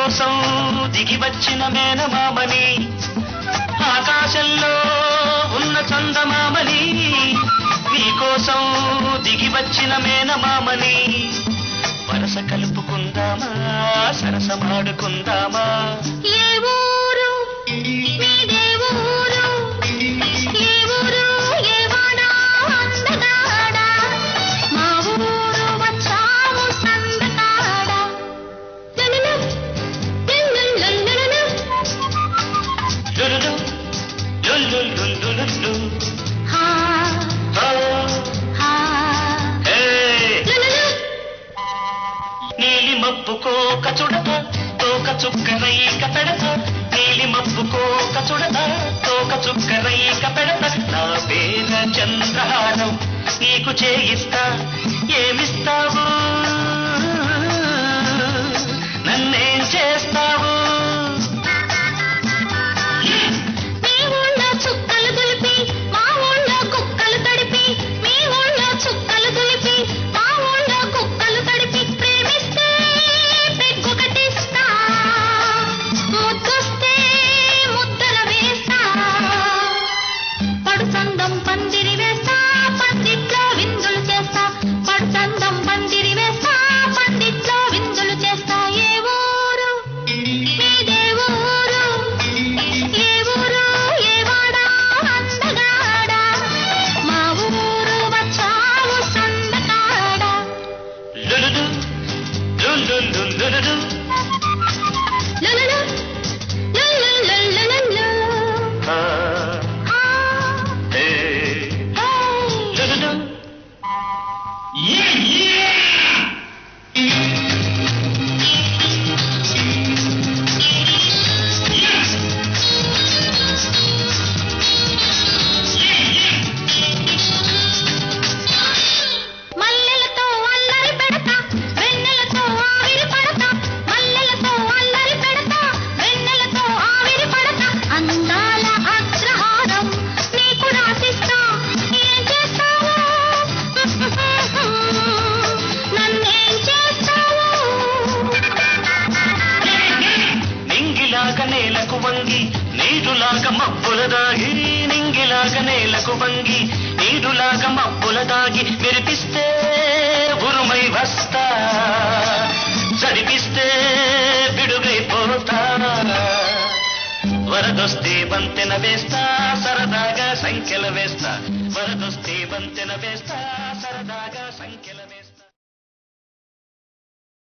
నీకోసం దిగి వచ్చిన మేనమామని ఆకాశంలో ఉన్న చందమామని నీకోసం దిగి వచ్చిన మేనమామని వరస కలుపుకుందామా సరసమాడుకుందామా ఏ ఊరు మీదే ఊరు ఏ ఊరు ఏ వాడ అందగాడ మా ఊరు వచ్చాము సందకాడ లలలు, లలలలలలలు. లులులు, లులులులులులు. హా, హో, హా. హే. లలలు. నీలి మబ్బుకోక చుడత తోక చుక్కరైక పెడత నీలి మబ్బుకోక చుడత తోక చుక్కరైక పెడత నా పేర చంద్రహారం నీకు చేయిస్తా ఏమిస్తావు నన్నేం చేస్తావు మీ ఊళ్ళో చుక్కలు దులిపి మా ఊళ్ళో కుక్కలు తడిపి మీ ఊళ్ళో చుక్కలు దులిపి మా ఊళ్ళో కుక్కలు తడిపి ప్రేమిస్తే పెగ్గొకటిస్తా ముద్దొస్తే ముద్దల వేస్తా పడుచందం పందిరి వేస్తా పందిట్లో విందులు చేస్తా పడుచందం పందిరి వేస్తా పందిట్లో విందులు చేస్తా ఏ ఊరు మీదే ఊరు ఏ ఊరు ఏ వాడ అందగాడ మా ఊరు వచ్చావు సందకాడ లులులు లులులులులులు. లులులు, లులులులులులు. ఆ, ఆ, హే. హే. లులులు. మల్లెలతో అల్లరి పెడతా వెన్నెలతో ఆవిరి పడతా మల్లెలతో అల్లరి పెడతా వెన్నెలతో ఆవిరి పడతా అందాల అగ్రహారం నీకు రాసిస్తా ఏం చేస్తావు నన్నేం చేస్తావు నింగిలాగా నేలకు వంగి నీరులాగా మబ్బుల దాగి నింగిలాగా నేలకు వంగి నీరులాగా మబ్బుల దాగి మెరిపిస్తే ఉరుమై వస్తా చదిపిస్తే పిడుగైపోతా వరదొస్తే వంతెన వేస్తా సరదాగా సంఖ్యల వేస్తా వరదొస్తే వంతెన వేస్తా సరదాగా సంఖ్యల వేస్తా